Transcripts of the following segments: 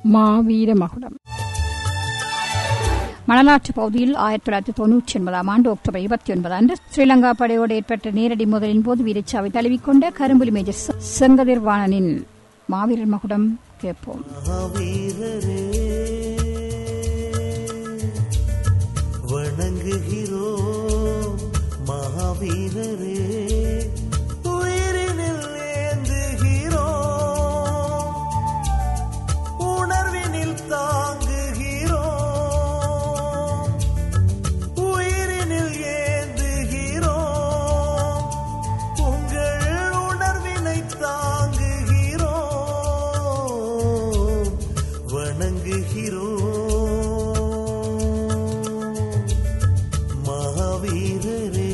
மாவீர மகுடம் மணலாற்று பகுதியில் ஆயிரத்தி தொள்ளாயிரத்தி தொன்னூற்றி ஒன்பதாம் ஆண்டு அக்டோபர் இருபத்தி ஒன்பது அன்று ஸ்ரீலங்கா படையோடு ஏற்பட்ட நேரடி மோதலின் போது வீரச்சாவை தழுவிக்கொண்ட கரும்புலி மேஜர் செ- செங்கதிர்வாணனின் மாவீரர் மகுடம் கேட்போம் மகாவீரரே வணங்குகிறோம் மகாவீரரே உயிரினில் ஏந்துகிறோம் உணர்வினில் தாங்குகிறோம் உயிரினில் ஏந்துகிறோம் உங்கள் உணர்வினை தாங்குகிறோம் வணங்குகிறோம் மகாவீரரே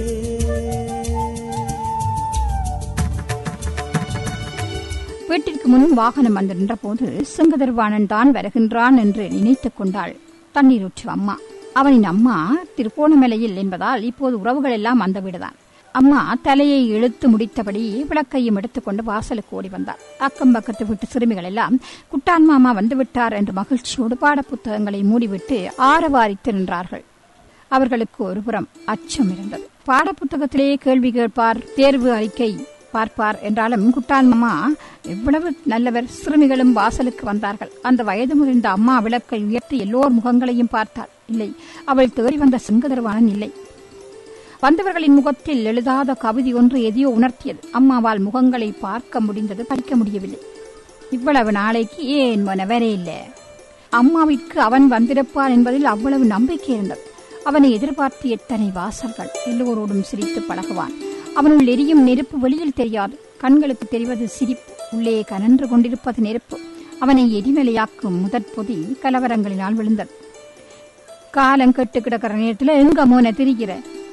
வீட்டிற்கு முன் வாகனம் வந்து நின்றபோது செங்கதிர்வாணன் தான் வருகின்றான் என்று நினைத்துக் கொண்டாள் தண்ணீர் ஊற்று அம்மா அவனின் அம்மா திருப்போணமலையில் என்பதால் இப்போது உறவுகள் எல்லாம் அந்த வீடுதான் அம்மா தலையை இழுத்து முடித்தபடி விளக்கையும் எடுத்துக்கொண்டு வாசலுக்கு ஓடி வந்தார் அக்கம் பக்கத்து வீட்டு சிறுமிகள் எல்லாம் குட்டான் மாமா வந்து விட்டார் என்று மகிழ்ச்சியோடு பாடப்புத்தகங்களை மூடிவிட்டு ஆரவாரித்து நின்றார்கள் அவர்களுக்கு ஒருபுறம் அச்சம் இருந்தது பாடப்புத்தகத்திலேயே கேள்வி கேட்பார் தேர்வு அறிக்கை பார்ப்பார் என்றாலும் குட்டான் மாமா எவ்வளவு நல்லவர் சிறுமிகளும் வாசலுக்கு வந்தார்கள் அந்த வயது முதிர்ந்த அம்மா விளக்கை உயர்த்தி எல்லோர் முகங்களையும் பார்த்தாள் இல்லை அவள் தேடி வந்த செங்கதர்வாணன் இல்லை வந்தவர்களின் முகத்தில் எழுதாத கவிதை ஒன்று எதையோ உணர்த்தியது அம்மாவால் முகங்களை பார்க்க முடிந்தது படிக்க முடியவில்லை இவ்வளவு நாளைக்கு ஏன் மன இல்லை அம்மாவிற்கு அவன் வந்திருப்பான் என்பதில் அவ்வளவு நம்பிக்கை இருந்தது அவனை எதிர்பார்த்து எத்தனை வாசல்கள் எல்லோரோடும் சிரித்து பழகுவான் அவனுள் எரியும் நெருப்பு வெளியில் தெரியாது கண்களுக்கு தெரிவது சிரிப்பு உள்ளே கனன்று கொண்டிருப்பது நெருப்பு அவனை எரிமலையாக்கும் முதற் பொதி கலவரங்களினால் விழுந்தது காலம் கெட்டு கிடக்கிற நேரத்துல எங்க மோன திரிகிற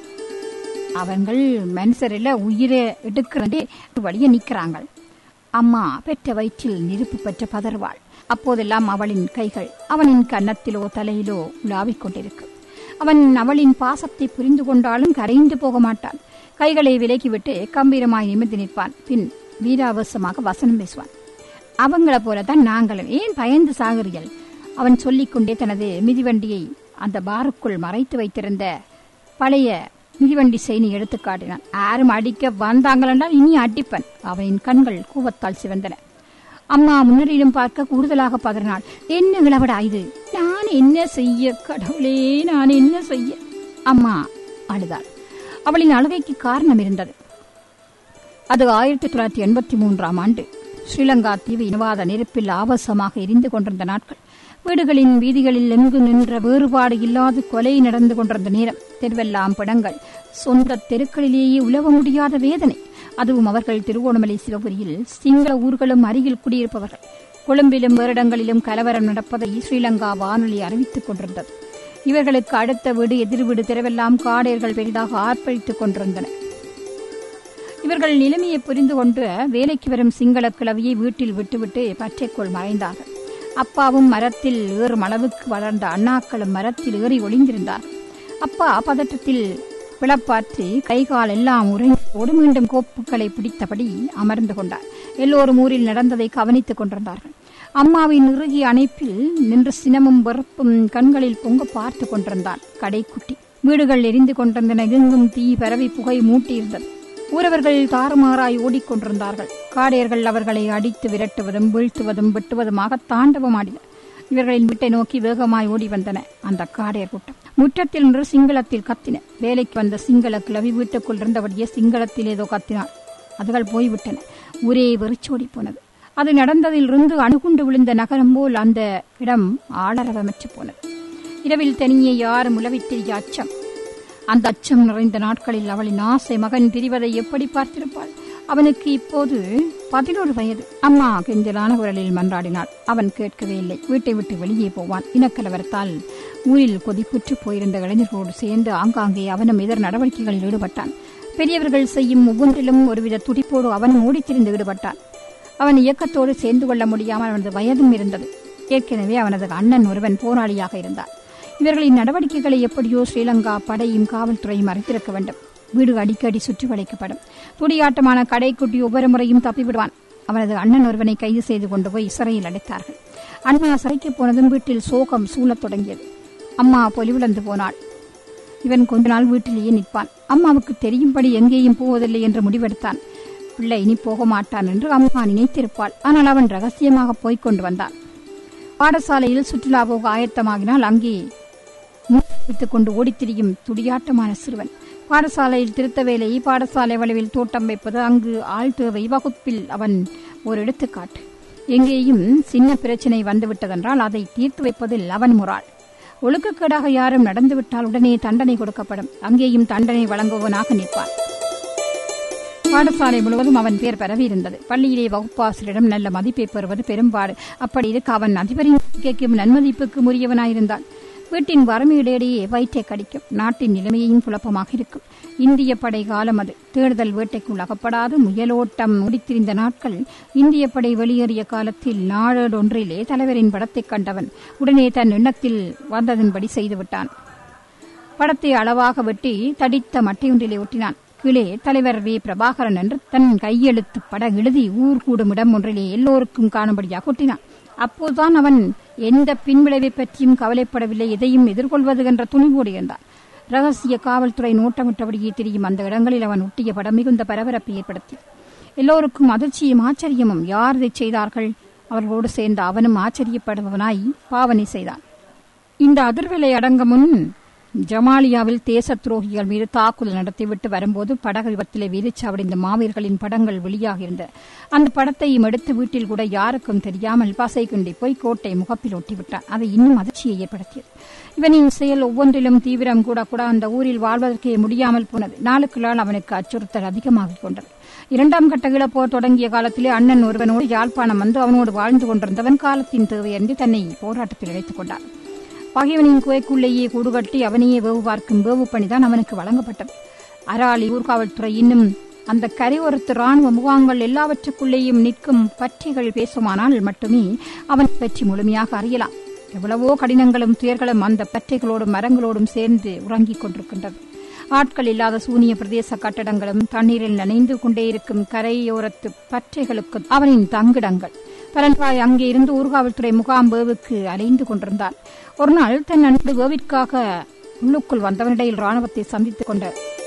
அவங்கள் மனுஷரில் உயிரை எடுக்கிறதே வழிய நிக்கிறாங்க அம்மா பெற்ற வயிற்றில் நெருப்பு பெற்ற பதறுவாள் அப்போதெல்லாம் அவளின் கைகள் அவனின் கன்னத்திலோ தலையிலோ உலாவிக் கொண்டிருக்கு அவன் அவளின் பாசத்தை புரிந்து கொண்டாலும் கரைந்து போக மாட்டான் கைகளை விலக்கிவிட்டு கம்பீரமாய் நிமிர்ந்து நிற்பான் பின் வீராவசமாக வசனம் பேசுவான் அவங்கள போலதான் நாங்களும் ஏன் பயந்து சாகுறீர்கள் அவன் சொல்லிக்கொண்டே தனது மிதிவண்டியை அந்த பாருக்குள் மறைத்து வைத்திருந்த பழைய மிதிவண்டி செய்தி எடுத்து காட்டினான் யாரும் அடிக்க வந்தாங்களென்றால் இனி அடிப்பன் அவனின் கண்கள் கூவத்தால் சிவந்தன அம்மா முன்னரிலும் பார்க்க கூடுதலாக பதறினாள் என்ன விளவடா இது நான் என்ன செய்ய கடவுளே நான் என்ன செய்ய அம்மா அழுதாள் அவளின் அழுகைக்கு காரணம் இருந்தது அது ஆயிரத்தி தொள்ளாயிரத்தி எண்பத்தி மூன்றாம் ஆண்டு ஸ்ரீலங்கா தீவு இனவாத நெருப்பில் ஆபாசமாக எரிந்து கொண்டிருந்த நாட்கள் வீடுகளின் வீதிகளில் எங்கு நின்ற வேறுபாடு இல்லாது கொலை நடந்து கொண்டிருந்த நேரம் தெருவெல்லாம் பிணங்கள் சொந்த தெருக்களிலேயே உலவ முடியாத வேதனை அதுவும் அவர்கள் திருவோணமலை சிவபுரியில் சிங்கள ஊர்களும் அருகில் குடியிருப்பவர்கள் கொழும்பிலும் வேறிடங்களிலும் கலவரம் நடப்பதை ஸ்ரீலங்கா வானொலி அறிவித்துக் கொண்டிருந்தது இவர்களுக்கு அடுத்த வீடு எதிர் வீடு தெருவெல்லாம் காடையர்கள் பெரிதாக ஆர்ப்பரித்துக் கொண்டிருந்தன இவர்கள் நிலைமையை புரிந்து கொண்டு வேலைக்கு வரும் சிங்கள கிழவியை வீட்டில் விட்டுவிட்டு பற்றைக்குள் மறைந்தார்கள் அப்பாவும் மரத்தில் ஏறும் அளவுக்கு வளர்ந்த அண்ணாக்களும் மரத்தில் ஏறி ஒளிந்திருந்தார்கள் அப்பா பதட்டத்தில் பிளப்பாற்றி கைகால் எல்லாம் உறைந்தோடு மீண்டும் கோப்புகளை பிடித்தபடி அமர்ந்து கொண்டார் எல்லோரும் ஊரில் நடந்ததை கவனித்துக் கொண்டிருந்தார்கள் அம்மாவின் இறுகிய அணைப்பில் நின்று சினமும் வெறுப்பும் கண்களில் பொங்க பார்த்து கொண்டிருந்தான் கடைக்குட்டி வீடுகள் எரிந்து கொண்டிருந்தன எங்கும் தீ பரவி புகை மூட்டியிருந்தது ஊரவர்கள் தாறுமாறாய் ஓடிக்கொண்டிருந்தார்கள் காடையர்கள் அவர்களை அடித்து விரட்டுவதும் வீழ்த்துவதும் வெட்டுவதுமாக தாண்டவமாடின இவர்களின் வீட்டை நோக்கி வேகமாய் ஓடி வந்தன அந்த காடையர் கூட்டம் முற்றத்தில் நின்று சிங்களத்தில் கத்தின வேலைக்கு வந்த சிங்கள கிளவி வீட்டுக்குள் இருந்தபடியே சிங்களத்தில் ஏதோ கத்தினாள் அதுகள் போய்விட்டன ஊரே வெறிச்சோடி போனது அது நடந்ததிலிருந்து அணுகுண்டு விழுந்த நகரம் போல் அந்த இடம் ஆளரவமற்று போனது இரவில் தனியே யாரும் உளவித்திரிய அச்சம் அந்த அச்சம் நிறைந்த நாட்களில் அவளின் ஆசை மகன் பிரிவதை எப்படி பார்த்திருப்பாள் அவனுக்கு இப்போது பதினோரு வயது அம்மா கெஞ்சலான குரலில் மன்றாடினாள் அவன் கேட்கவே இல்லை வீட்டை விட்டு வெளியே போவான் இனக்கலவரத்தால் ஊரில் கொதிப்புற்று போயிருந்த இளைஞர்களோடு சேர்ந்து ஆங்காங்கே அவனும் இதர் நடவடிக்கைகளில் ஈடுபட்டான் பெரியவர்கள் செய்யும் ஒவ்வொன்றிலும் ஒருவித துடிப்போடு அவனும் ஓடித்திரிந்து ஈடுபட்டான் அவன் இயக்கத்தோடு சேர்ந்து கொள்ள முடியாமல் அவனது வயதும் இருந்தது ஏற்கனவே அவனது அண்ணன் ஒருவன் போராளியாக இருந்தான் இவர்களின் நடவடிக்கைகளை எப்படியோ ஸ்ரீலங்கா படையும் காவல்துறையும் மறைத்திருக்க வேண்டும் வீடு அடிக்கடி சுற்றி வளைக்கப்படும் துடியாட்டமான கடைக்குட்டி ஒவ்வொரு முறையும் தப்பிவிடுவான் அவனது அண்ணன் ஒருவனை கைது செய்து கொண்டு போய் சிறையில் அடைத்தார்கள் அண்ணா சிறைக்கு போனதும் வீட்டில் சோகம் சூழத் தொடங்கியது அம்மா பொலிவிழந்து போனாள் இவன் கொஞ்ச நாள் வீட்டிலேயே நிற்பான் அம்மாவுக்கு தெரியும்படி எங்கேயும் போவதில்லை என்று முடிவெடுத்தான் பிள்ளை இனி போக மாட்டான் என்று அம்மா நினைத்திருப்பாள் ஆனால் அவன் ரகசியமாக போய்க் கொண்டு வந்தான் பாடசாலையில் சுற்றுலா போக ஆயத்தமாகினால் அங்கே வைத்துக் கொண்டு ஓடித் திரியும் துடியாட்டமான சிறுவன் பாடசாலையில் திருத்த வேலை பாடசாலை வளைவில் தோட்டம் வைப்பது அங்கு ஆள் தேவை வகுப்பில் அவன் ஒரு எடுத்துக்காட்டு எங்கேயும் சின்ன பிரச்சனை வந்துவிட்டதென்றால் அதை தீர்த்து வைப்பதில் அவன் முறாள் ஒழுக்கக்கேடாக யாரும் நடந்துவிட்டால் உடனே தண்டனை கொடுக்கப்படும் அங்கேயும் தண்டனை வழங்குவனாக நிற்பான் பாடசாலை முழுவதும் அவன் பேர் பரவியிருந்தது பள்ளியிலே வகுப்பாசிரியரிடம் நல்ல மதிப்பை பெறுவது பெரும்பாடு அப்படி இருக்க அவன் அதிபரின் கேட்கும் நன்மதிப்புக்கு உரியவனாயிருந்தான் வீட்டின் வறுமையிடையே வயிற்றை கடிக்கும் நாட்டின் நிலைமையும் குழப்பமாக இருக்கும் இந்திய படை காலம் அது தேடுதல் வேட்டைக்குள் அகப்படாது முயலோட்டம் முடித்திருந்த நாட்கள் இந்திய படை வெளியேறிய காலத்தில் நாடொன்றிலே தலைவரின் படத்தைக் கண்டவன் உடனே தன் எண்ணத்தில் வந்ததன்படி செய்துவிட்டான் படத்தை அளவாக வெட்டி தடித்த மட்டையொன்றிலே ஒட்டினான் கீழே தலைவர் வி பிரபாகரன் என்று தன் கையெழுத்து பட எழுதி ஊர் கூடும் இடம் ஒன்றிலே எல்லோருக்கும் காணும்படியாக ஒட்டினான் அப்போதுதான் அவன் எந்த பின்விளைவை பற்றியும் கவலைப்படவில்லை எதையும் எதிர்கொள்வது என்ற துணிவோடு இருந்தான் ரகசிய காவல்துறை நோட்டமிட்டபடியே திரியும் அந்த இடங்களில் அவன் ஒட்டிய படம் மிகுந்த பரபரப்பை ஏற்படுத்தி எல்லோருக்கும் அதிர்ச்சியும் ஆச்சரியமும் யார் இதை செய்தார்கள் அவர்களோடு சேர்ந்த அவனும் ஆச்சரியப்படுபவனாய் பாவனை செய்தான் இந்த அதிர்வலை அடங்க முன் ஜமாலியாவில் தேச துரோகிகள் மீது தாக்குதல் நடத்திவிட்டு வரும்போது படகு விபத்திலே வீரச்சாவடைந்த மாவீரர்களின் படங்கள் வெளியாகியிருந்த அந்த படத்தையும் எடுத்து வீட்டில் கூட யாருக்கும் தெரியாமல் பசை கிண்டி போய் கோட்டை முகப்பில் ஒட்டிவிட்டான் அது இன்னும் அதிர்ச்சியை ஏற்படுத்தியது இவனின் செயல் ஒவ்வொன்றிலும் தீவிரம் கூட கூட அந்த ஊரில் வாழ்வதற்கே முடியாமல் போனது நாளுக்கு நாள் அவனுக்கு அச்சுறுத்தல் அதிகமாகிக் கொண்டது இரண்டாம் கட்ட இழப்போர் தொடங்கிய காலத்திலே அண்ணன் ஒருவனோடு யாழ்ப்பாணம் வந்து அவனோடு வாழ்ந்து கொண்டிருந்தவன் காலத்தின் தேவையறிந்து தன்னை போராட்டத்தில் இணைத்துக் கொண்டான் பகைவனின் குகைக்குள்ளேயே கூடுகட்டி அவனையே வேவு பார்க்கும் வேவு பணிதான் அவனுக்கு வழங்கப்பட்டது அராலி ஊர்காவல்துறை இன்னும் அந்த கரையோரத்து ராணுவ முகாம்கள் எல்லாவற்றுக்குள்ளேயும் நிற்கும் பற்றிகள் பேசுமானால் மட்டுமே அவன் பற்றி முழுமையாக அறியலாம் எவ்வளவோ கடினங்களும் துயர்களும் அந்த பற்றைகளோடும் மரங்களோடும் சேர்ந்து உறங்கிக் கொண்டிருக்கின்றது ஆட்கள் இல்லாத சூனிய பிரதேச கட்டடங்களும் தண்ணீரில் நனைந்து கொண்டே இருக்கும் கரையோரத்து பற்றைகளுக்கு அவனின் தங்கிடங்கள் பரன்பாய் அங்கே இருந்து ஊர்காவல்துறை முகாம் வேவுக்கு அலைந்து கொண்டிருந்தான் ஒரு நாள் தன் அன்பு வேவிற்காக உள்ளுக்குள் வந்தவனிடையில் ராணுவத்தை சந்தித்துக் கொண்ட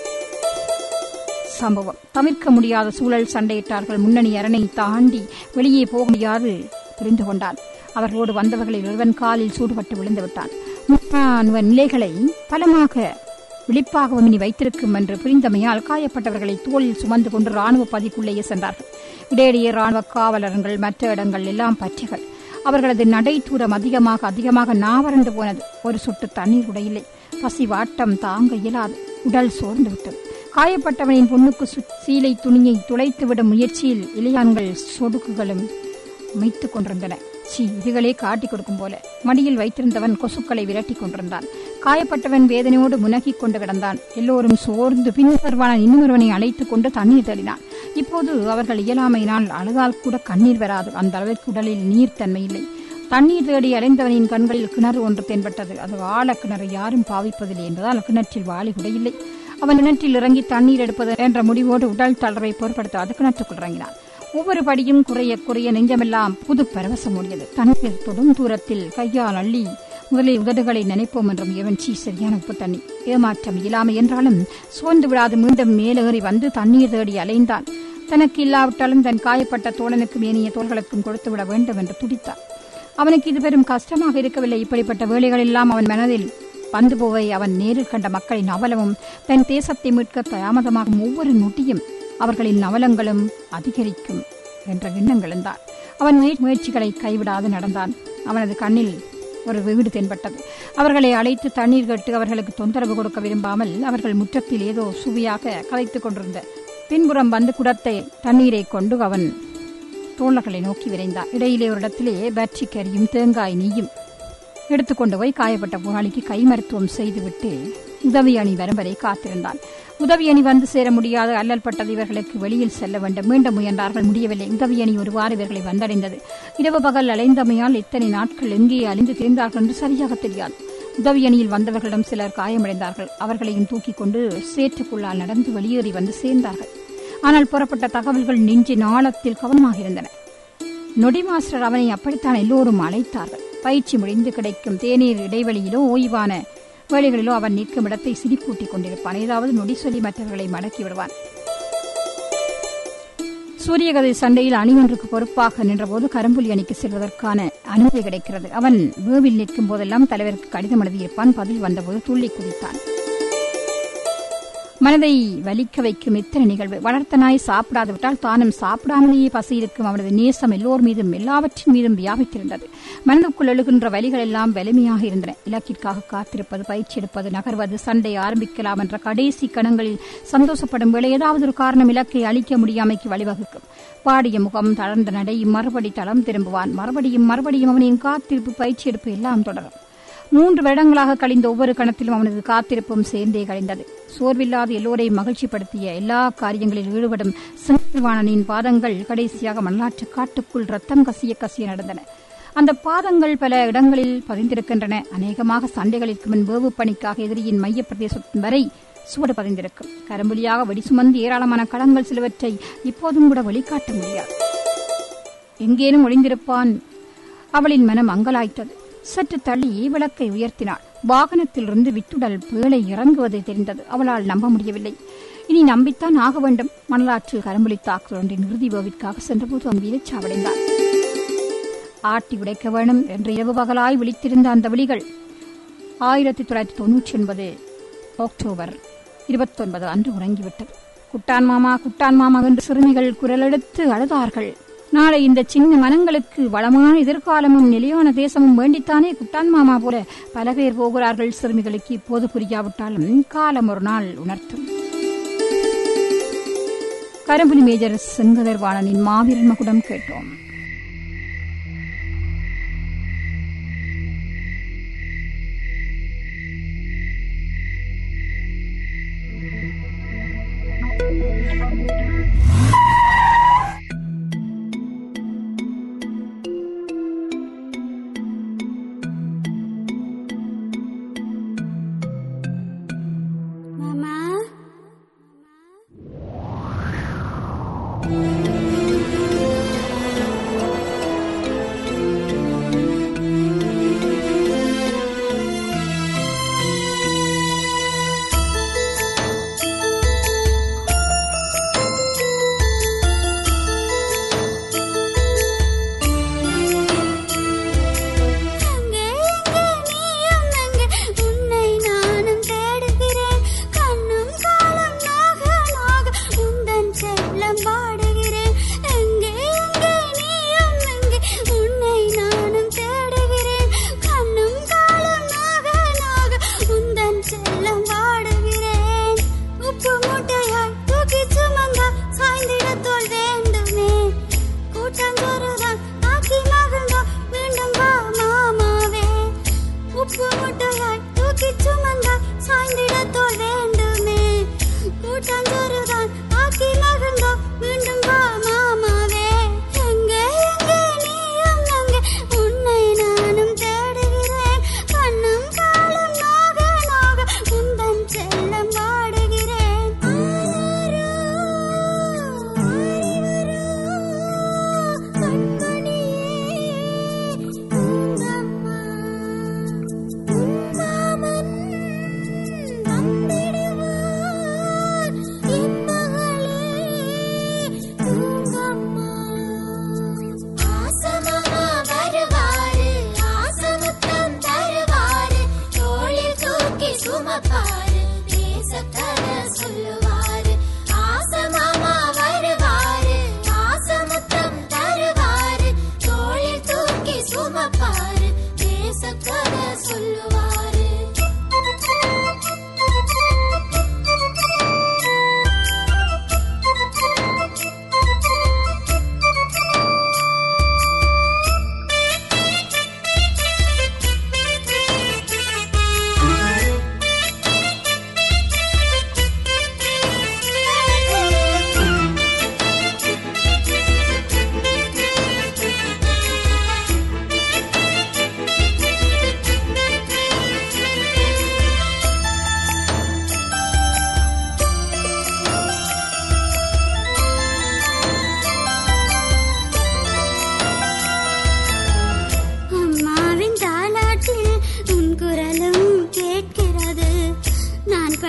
சம்பவம் தவிர்க்க முடியாத சூழல் சண்டையிட்டார்கள் முன்னணி அரணை தாண்டி வெளியே போக முடியாது புரிந்து கொண்டான் அவர்களோடு வந்தவர்களில் ஒருவன் காலில் சூடுபட்டு விழுந்து விட்டான் முப்பானுவ நிலைகளை பலமாக விழிப்பாகவும் இனி வைத்திருக்கும் என்று புரிந்தமையால் காயப்பட்டவர்களை தோளில் சுமந்து கொண்டு ராணுவ பதிக்குள்ளேயே சென்றார்கள் இடையிடையே ராணுவ காவலர்கள் மற்ற இடங்கள் எல்லாம் பற்றிகள் அவர்களது நடை தூரம் அதிகமாக அதிகமாக நாவறண்டு போனது ஒரு சொட்டு தண்ணீர் கூட இல்லை பசி வாட்டம் தாங்க இயலாது உடல் சோர்ந்து விட்டது காயப்பட்டவனின் பொண்ணுக்கு சீலை துணியை துளைத்துவிடும் முயற்சியில் இளையான்கள் சொடுக்குகளும் மைத்துக் கொண்டிருந்தன சி இதுகளே காட்டிக் கொடுக்கும் போல மடியில் வைத்திருந்தவன் கொசுக்களை விரட்டிக் கொண்டிருந்தான் காயப்பட்டவன் வேதனையோடு முனகிக் கொண்டு கிடந்தான் எல்லோரும் சோர்ந்து பின்வருவான இன்னொருவனை அழைத்துக் கொண்டு தண்ணீர் தள்ளினான் இப்போது அவர்கள் இயலாமையினால் அழுதால் கூட கண்ணீர் வராது அந்த அளவிற்கு உடலில் நீர்த்தன்மை இல்லை தண்ணீர் தேடி அலைந்தவனின் கண்களில் கிணறு ஒன்று தென்பட்டது அது ஆழ கிணறு யாரும் பாவிப்பதில்லை என்பதால் கிணற்றில் வாளி கூட இல்லை அவன் கிணற்றில் இறங்கி தண்ணீர் எடுப்பது என்ற முடிவோடு உடல் தளர்வை பொருட்படுத்தாது கிணற்றுக்குள் இறங்கினான் ஒவ்வொரு படியும் குறைய குறைய நெஞ்சமெல்லாம் புது பரவசம் ஓடியது தண்ணீர் தொடும் தூரத்தில் கையால் அள்ளி முதலில் உதடுகளை நினைப்போம் என்ற முயற்சி சரியான உப்பு தண்ணி ஏமாற்றம் இயலாமை என்றாலும் சோர்ந்து விடாது மீண்டும் மேலேறி வந்து தண்ணீர் தேடி அலைந்தான் தனக்கு இல்லாவிட்டாலும் தன் காயப்பட்ட தோழனுக்கு மேனிய தோள்களுக்கும் கொடுத்துவிட வேண்டும் என்று துடித்தான் அவனுக்கு இது பெரும் கஷ்டமாக இருக்கவில்லை இப்படிப்பட்ட வேலைகளெல்லாம் அவன் மனதில் வந்து போவை அவன் நேரில் கண்ட மக்களின் அவலமும் தன் தேசத்தை மீட்க தாமதமாகும் ஒவ்வொரு நொட்டியும் அவர்களின் நவலங்களும் அதிகரிக்கும் என்ற எண்ணங்கள் இருந்தான் அவன் முயற்சிகளை கைவிடாது நடந்தான் அவனது கண்ணில் ஒரு வீடு தென்பட்டது அவர்களை அழைத்து தண்ணீர் கேட்டு அவர்களுக்கு தொந்தரவு கொடுக்க விரும்பாமல் அவர்கள் முற்றத்தில் ஏதோ சுவையாக கலைத்துக் கொண்டிருந்த பின்புறம் வந்து குடத்தை தண்ணீரை கொண்டு அவன் தோழர்களை நோக்கி விரைந்தான் இடையிலே ஒரு இடத்திலே பேட்டரி கரியும் தேங்காய் நெய்யும் எடுத்துக்கொண்டு போய் காயப்பட்ட போராளிக்கு கை மருத்துவம் செய்துவிட்டு உதவி அணி வரும் வரை காத்திருந்தான் உதவி அணி வந்து சேர முடியாத அல்லல் பட்டது இவர்களுக்கு வெளியில் செல்ல வேண்டும் மீண்டும் முயன்றார்கள் முடியவில்லை உதவி அணி ஒருவாறு இவர்களை வந்தடைந்தது இரவு பகல் அலைந்தமையால் இத்தனை நாட்கள் எங்கே அழிந்து தெரிந்தார்கள் என்று சரியாக தெரியாது உதவி அணியில் வந்தவர்களிடம் சிலர் காயமடைந்தார்கள் அவர்களையும் தூக்கிக் கொண்டு சேற்றுக்குள்ளால் நடந்து வெளியேறி வந்து சேர்ந்தார்கள் ஆனால் புறப்பட்ட தகவல்கள் நெஞ்சின் ஆழத்தில் கவனமாக இருந்தன நொடி மாஸ்டர் அவனை அப்படித்தான் எல்லோரும் அழைத்தார்கள் பயிற்சி முடிந்து கிடைக்கும் தேநீர் இடைவெளியிலோ ஓய்வான வேளைகளிலோ அவன் நிற்கும் இடத்தை சிரிப்பூட்டிக் கொண்டிருப்பான் ஏதாவது நொடி சொல்லி மற்றவர்களை மடக்கி விடுவான் சூரியகதை சண்டையில் அணி ஒன்றுக்கு பொறுப்பாக நின்றபோது கரும்புலி அணிக்கு செல்வதற்கான அனுமதி கிடைக்கிறது அவன் வேவில் நிற்கும் போதெல்லாம் தலைவருக்கு கடிதம் எழுதியிருப்பான் பதில் வந்தபோது துள்ளி குதித்தான் மனதை வலிக்க வைக்கும் இத்தனை நிகழ்வு வளர்த்த நாய் சாப்பிடாது விட்டால் தானும் சாப்பிடாமலேயே பசி இருக்கும் அவனது நேசம் எல்லோர் மீதும் எல்லாவற்றின் மீதும் வியாபித்திருந்தது மனதுக்குள் எழுகின்ற வலிகள் எல்லாம் வலிமையாக இருந்தன இலக்கிற்காக காத்திருப்பது பயிற்சி எடுப்பது நகர்வது சண்டை ஆரம்பிக்கலாம் என்ற கடைசி கணங்களில் சந்தோஷப்படும் வேளை ஏதாவது ஒரு காரணம் இலக்கை அழிக்க முடியாமைக்கு வழிவகுக்கும் பாடிய முகம் தளர்ந்த நடை மறுபடி தளம் திரும்புவான் மறுபடியும் மறுபடியும் அவனின் காத்திருப்பு பயிற்சி எடுப்பு எல்லாம் தொடரும் மூன்று வருடங்களாக கழிந்த ஒவ்வொரு கணத்திலும் அவனது காத்திருப்பும் சேர்ந்தே கழிந்தது சோர்வில்லாத எல்லோரையும் மகிழ்ச்சிப்படுத்திய எல்லா காரியங்களில் ஈடுபடும் சிவானனின் பாதங்கள் கடைசியாக மல்லாற்று காட்டுக்குள் ரத்தம் கசிய கசிய நடந்தன அந்த பாதங்கள் பல இடங்களில் பதிந்திருக்கின்றன அநேகமாக சண்டைகளுக்கு முன் வேவு பணிக்காக எதிரியின் மைய பிரதேசத்தின் வரை சுவடு பதிந்திருக்கும் கரும்புலியாக வெடி சுமந்து ஏராளமான களங்கள் சிலவற்றை இப்போதும் கூட வெளிக்காட்ட முடியாது எங்கேனும் ஒளிந்திருப்பான் அவளின் மனம் அங்கலாய்த்தது சற்று தள்ளி விளக்கை உயர்த்தினாள் வாகனத்திலிருந்து வித்துடல் பேழை இறங்குவது தெரிந்தது அவளால் நம்ப முடியவில்லை இனி நம்பித்தான் ஆக வேண்டும் மணலாற்றில் கரும்புலி தாக்குதல் ஒன்றின் இறுதி ஓவிற்காக சென்றபோது அவன் வீரச்சாவடைந்தான் ஆட்டி உடைக்க வேணும் என்று இரவு பகலாய் விழித்திருந்த அந்த விழிகள் ஆயிரத்தி தொள்ளாயிரத்தி தொன்னூற்றி ஒன்பது அக்டோபர் இருபத்தொன்பது அன்று உறங்கிவிட்டது குட்டான் மாமா குட்டான் மாமா என்று சிறுமிகள் குரலெடுத்து அழுதார்கள் நாளை இந்த சின்ன மனங்களுக்கு வளமான எதிர்காலமும் நிலையான தேசமும் வேண்டித்தானே குட்டான் மாமா போல பல பேர் போகிறார்கள் சிறுமிகளுக்கு இப்போது புரியாவிட்டாலும் காலம் ஒரு நாள் உணர்த்தும் கரும்புலி மேஜர் செங்கதர்வாணனின் மாவீரன் மகுடம் கேட்டோம் மாமா அங்கே எங்கே நீயும் எங்கே உன்னை நானும் தேடுகிறேன் கண்ணும் காலம் நாக நாக உந்தன் செல்லம் பாடுகிறேன் எங்கே எங்கே நீயும் எங்கே உன்னை நானும் தேடுகிறேன் கண்ணும் காலம் நாக நாக உந்தன் செல்லம் பாடுகிறேன் உப்பு மூட்டையாய் தூக்கி சுமந்தா சாய்ந்திட தோல் வேண்டுமே கூட்டஞ்சோறுதான் ஆக்கி மகிழ்ந்தோ மீண்டும் வா மாமாவே உப்பு முட்டையாய் தூக்கி சுமந்தா சாய்ந்திட தோல் வேண்டுமே கூட்டஞ்சோறுதான் ஆக்கி மகிழ்ந்தோ மீண்டும் வா மாமாவே எங்கே எங்கே நீயும் அங்கே உன்னை நானும் தேடுகிறேன் கண்ணும் காலும் நாக நாக உந்தன் செல்லம் பாடுகிறேன் ஆராரோ, ஆரிவரோ, கண்மணியே, உங்கம்மா, உம்மாமன் வந்திடுவார் என் மகளே, உங்கம்மா. ஆசமாமா வருவாரு ஆசமுத்தம் தருவாரு தோளில் தூக்கி சுமப்பாரு தேசக்கதை சொல்லுவாரு ஆசமாமா வருவாரு ஆசமுத்தம் தருவாரு தோளில் தூக்கி சுமப்பாரு தேசக்கதை சொல்லுவாரு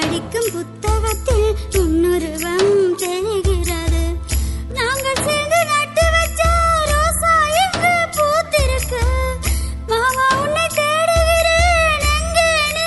படிக்கும் புத்தகத்தில் உன்னுருவம் தெரிகிறது நாங்கள் சேர்ந்து நட்டு வச்ச ரோசா இங்கு பூத்திருக்கு மாமா உன்னை தேடுகிறேன் எங்கே நீ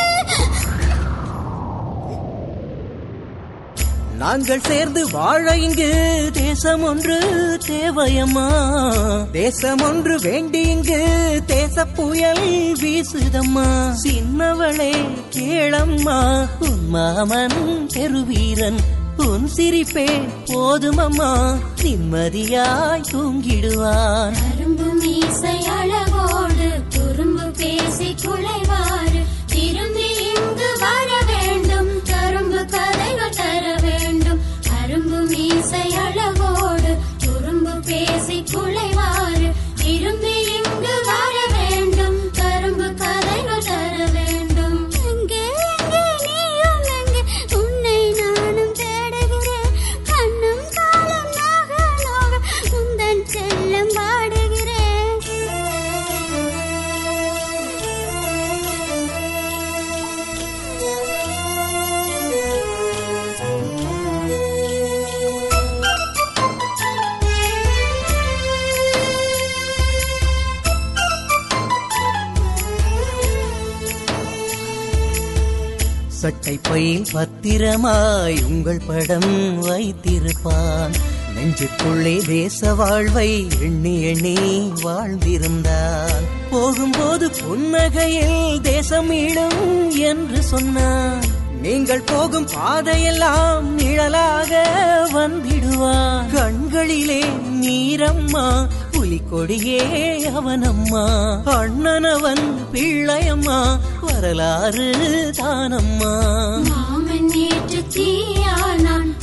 நாங்கள் சேர்ந்து வாழ இங்கு தேசம் ஒன்று தேவையம்மா தேசம் ஒன்று வேண்டி இங்கு தேச புயல் வீசுதம்மா சின்னவளே கேளம்மா உன் மாமன் பெருவீரன் உன் சிரிப்பே போதுமம்மா நிம்மதியாய் தூங்கிடுவான் கரும்பு மீசை அழகோடு குறும்பு பேசி குலைவாறு திரும்பி இங்கு வர வேண்டும் கரும்பு கதைகள் தர வேண்டும் கரும்பு மீசை அழகோடு குறும்பு பேசி குலைவாறு திரும்பி இங்கு வர வேண்டும் கரும்பு கதைகள் தர வேண்டும் எங்கே எங்கே நீயும் எங்கே உன்னை நானும் தேடுகிறேன் கண்ணும் காலம் நாக நாக உந்தன் செல்லம் சட்டை பையில் பத்திரமாய் உங்கள் படம் வைத்திருப்பான் நெஞ்சுக்குள்ளே தேச வாழ்வை எண்ணி எண்ணி வாழ்ந்திருந்தான் போகும்போது புன்னகையில் தேசம் ஈடும் என்று சொன்னான் நீங்கள் போகும் பாதையெல்லாம் நிழலாக வந்திடுவான் கண்களிலே நீரம்மா புலிக்கொடியே அவனம்மா அண்ணனவன் பிள்ளையம்மா வரலாறு தானம்மா மாமன் நேற்று தீயானான்